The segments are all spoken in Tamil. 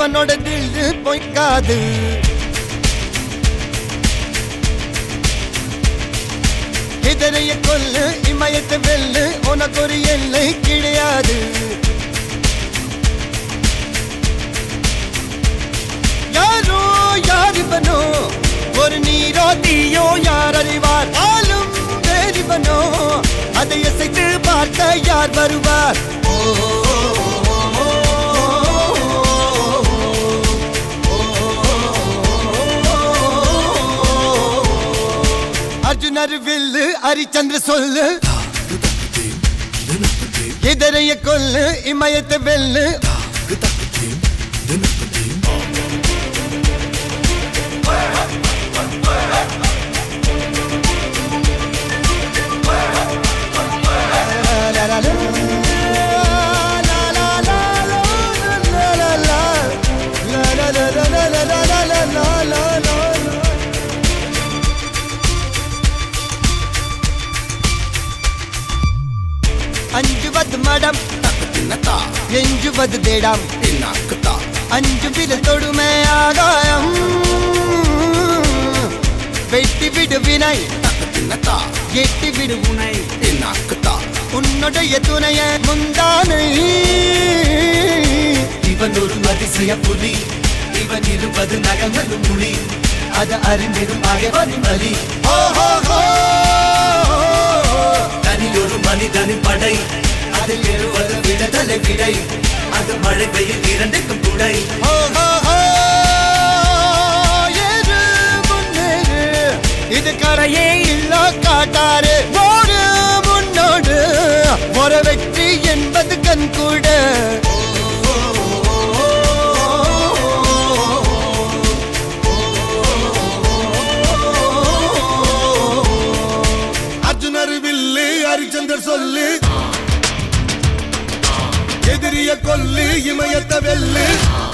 இவனோட தில்லு பொய்க்காது இதனைய கொல்லு இமயத்தை வெல்லு உனக்கு ஒரு எல்லை கிடையாது யாரோ யார் இவனோ ஒரு நீரோ தீயோ யார் அறிவார் ஆளும் வேறிவனோ அதை இசைத்து பார்க்க யார் வருவார் ஓ, ஓ, அர்ஜுனர் வில்லு ஹரிச்சந்திர சொல்லு இதரைய கொல்லு இமயத்தை வெல்லு அஞ்சுவது மடம் எஞ்சுவது தேடம் அஞ்சு வித தொடுமை ஆகாயம் வெட்டி விடு வினை எட்டி விடு உனை உன்னுடைய துணைய முந்தானை இவன் ஒரு அதிசய புலி இவன் இருபது நகங்களும் மொழி அது அறிந்திடும் அகைவரின் வலி ஓ ஹோ ஹோ தனி ஒரு மனிதனின் படை அதில் எழுவது விடுதலை விடை அது மழை பெய்யும் இரண்டுக்கும் துடை ஓ ஹோ ஹோ ஏறு முன்னேறு இது கரையே இல்ல காட்டாரு ஓடு முன்னோடு ஒரு வெற்றி என்பது கண் கூட அர்ஜுனர் வில்லு ஹரிச்சந்தர் சொல்லு எதிரிய கொல்லு இமயத்த வெல்லு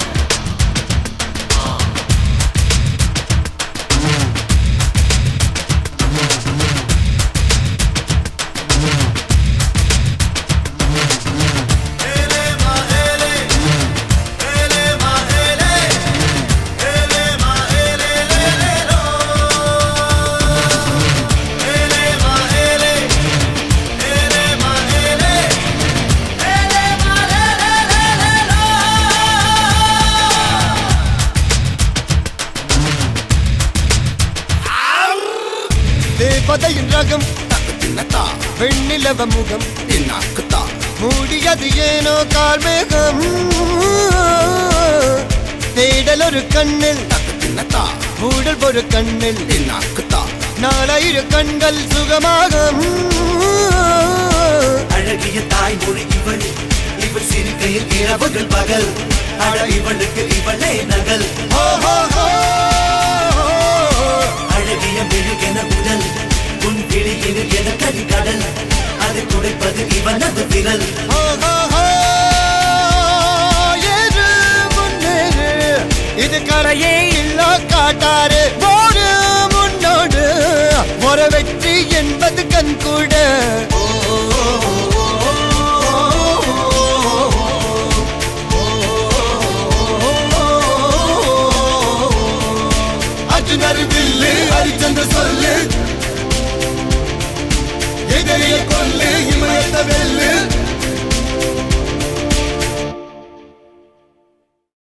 தேவதையின் ரகம் வெண்ணிலவ முகம் மூடியது ஏனோ கார்மேகம் தேடல் ஒரு கண்ணில் மூடல் ஒரு கண்ணில் நாலாயிர கண்கள் சுகமாக அழகிய தாய்மொழி இவள் இவள் சிரிக்கையில் இரவுகள் பகல் அழ இவளுக்கு இவளே நகல் அழகிய மெழுகென உடல் உன் விழியில் என கரி கடல் அதை துடைப்பது இவனது விரல் ஏறு முன்னேறு இது கரையே இல்ல காட்டாரு ஓடு முன்னோடு ஒரு வெற்றி என்பது கண் கூட அர்ஜுனர் வில்லு ஹரிச்சந்திர சொல்லு